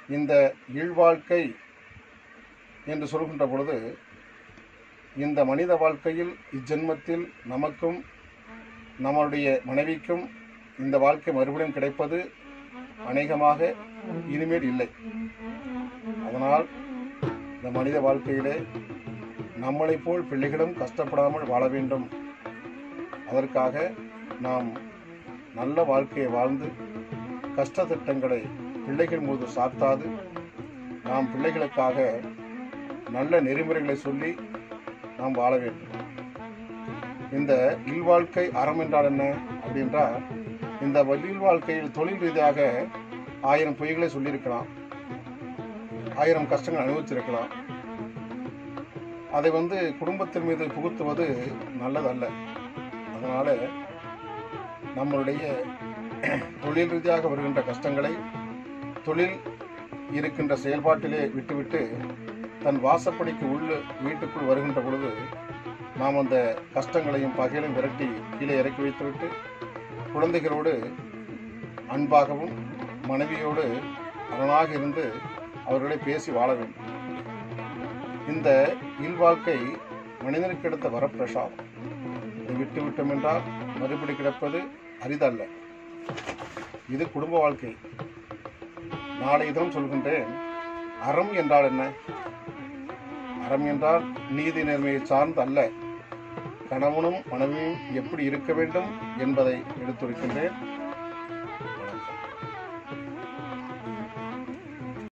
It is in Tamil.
இந்த இல்வாழ்க்கை என்று சொல்கின்ற பொழுது இந்த மனித வாழ்க்கையில் இஜென்மத்தில் நமக்கும் நம்மளுடைய மனைவிக்கும் இந்த வாழ்க்கை மறுபடியும் கிடைப்பது அநேகமாக இனிமேல் இல்லை அதனால் இந்த மனித வாழ்க்கையிலே நம்மளைப் போல் பிள்ளைகளும் கஷ்டப்படாமல் வாழ வேண்டும் அதற்காக நாம் நல்ல வாழ்க்கையை வாழ்ந்து கஷ்ட திட்டங்களை பிள்ளைகள் மீது சாத்தாது நாம் பிள்ளைகளுக்காக நல்ல நெறிமுறைகளை சொல்லி நாம் வாழ வேண்டும் இந்த இல்வாழ்க்கை அறம் என்றால் என்ன அப்படின்றா இந்த இல் வாழ்க்கையில் தொழில் ரீதியாக ஆயிரம் பொய்களை சொல்லியிருக்கலாம் ஆயிரம் கஷ்டங்கள் அனுபவிச்சிருக்கலாம் அதை வந்து குடும்பத்தின் மீது புகுத்துவது நல்லதல்ல அதனால நம்மளுடைய தொழில் ரீதியாக வருகின்ற கஷ்டங்களை தொழில் இருக்கின்ற செயல்பாட்டிலே விட்டுவிட்டு தன் வாசப்படிக்கு உள்ள வீட்டுக்குள் வருகின்ற பொழுது நாம் அந்த கஷ்டங்களையும் பகையிலும் விரட்டி கீழே இறக்கி வைத்துவிட்டு குழந்தைகளோடு அன்பாகவும் மனைவியோடு அரணாக இருந்து அவர்களை பேசி வாழ வேண்டும் இந்த இல்வாழ்க்கை மனிதனுக்கு எடுத்த வரப்பிரசாதம் இதை விட்டு விட்டோம் என்றால் மறுபடி கிடப்பது அரிதல்ல இது குடும்ப வாழ்க்கை நாளை தினம் சொல்கின்றேன் அறம் என்றால் என்ன அறம் என்றால் நீதி நேர்மையை சார்ந்து அல்ல கணவனும் மனைவியும் எப்படி இருக்க வேண்டும் என்பதை எடுத்துரைக்கின்றேன்